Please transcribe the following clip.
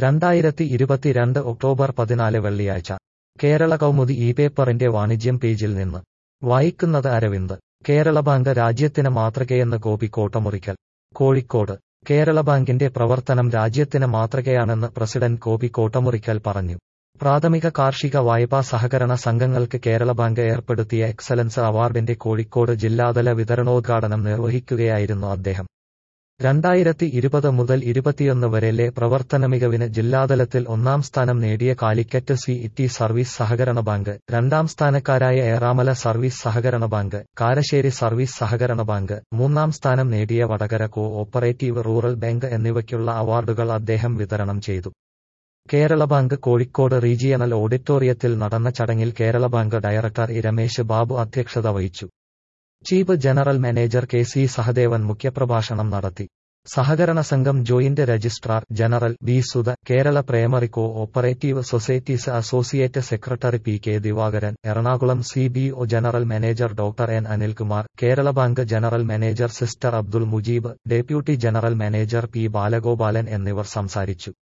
രണ്ടായിരത്തി ഇരുപത്തിരണ്ട് ഒക്ടോബർ പതിനാല് വെള്ളിയാഴ്ച കേരള കൗമുദി ഇ പേപ്പറിന്റെ വാണിജ്യം പേജിൽ നിന്ന് വായിക്കുന്നത് അരവിന്ദ് കേരള ബാങ്ക് രാജ്യത്തിന് മാതൃകയെന്ന് ഗോപി കോട്ടമുറിക്കൽ കോഴിക്കോട് കേരള ബാങ്കിന്റെ പ്രവർത്തനം രാജ്യത്തിന് മാതൃകയാണെന്ന് പ്രസിഡന്റ് ഗോപി കോട്ടമുറിക്കൽ പറഞ്ഞു പ്രാഥമിക കാർഷിക വായ്പാ സഹകരണ സംഘങ്ങൾക്ക് കേരള ബാങ്ക് ഏർപ്പെടുത്തിയ എക്സലൻസ് അവാർഡിന്റെ കോഴിക്കോട് ജില്ലാതല വിതരണോദ്ഘാടനം നിർവഹിക്കുകയായിരുന്നു അദ്ദേഹം രണ്ടായിരത്തി ഇരുപത് മുതൽ ഇരുപത്തിയൊന്ന് വരെയിലെ പ്രവർത്തന മികവിന് ജില്ലാതലത്തിൽ ഒന്നാം സ്ഥാനം നേടിയ കാലിക്കറ്റ് സി ഇറ്റി സർവീസ് സഹകരണ ബാങ്ക് രണ്ടാം സ്ഥാനക്കാരായ ഏറാമല സർവീസ് സഹകരണ ബാങ്ക് കാരശ്ശേരി സർവീസ് സഹകരണ ബാങ്ക് മൂന്നാം സ്ഥാനം നേടിയ Vadakara cooperative rural bank എന്നിവയ്ക്കുള്ള അവാർഡുകൾ അദ്ദേഹം വിതരണം ചെയ്തു കേരള ബാങ്ക് കോഴിക്കോട് റീജിയണൽ ഓഡിറ്റോറിയത്തിൽ നടന്ന ചടങ്ങിൽ Kerala bank director E Ramesh Babu അധ്യക്ഷത വഹിച്ചു chief general manager K C Sahadevan മുഖ്യപ്രഭാഷണം നടത്തി സഹകരണ സംഘം joint registrar general B Sudha Kerala primary cooperative societies associate secretary P K Divakaran Ernakulam C B O general manager doctor N Anilkumar Kerala bank general manager sister Abdul Mujeeb deputy general manager P Balagopalan എന്നിവർ സംസാരിച്ചു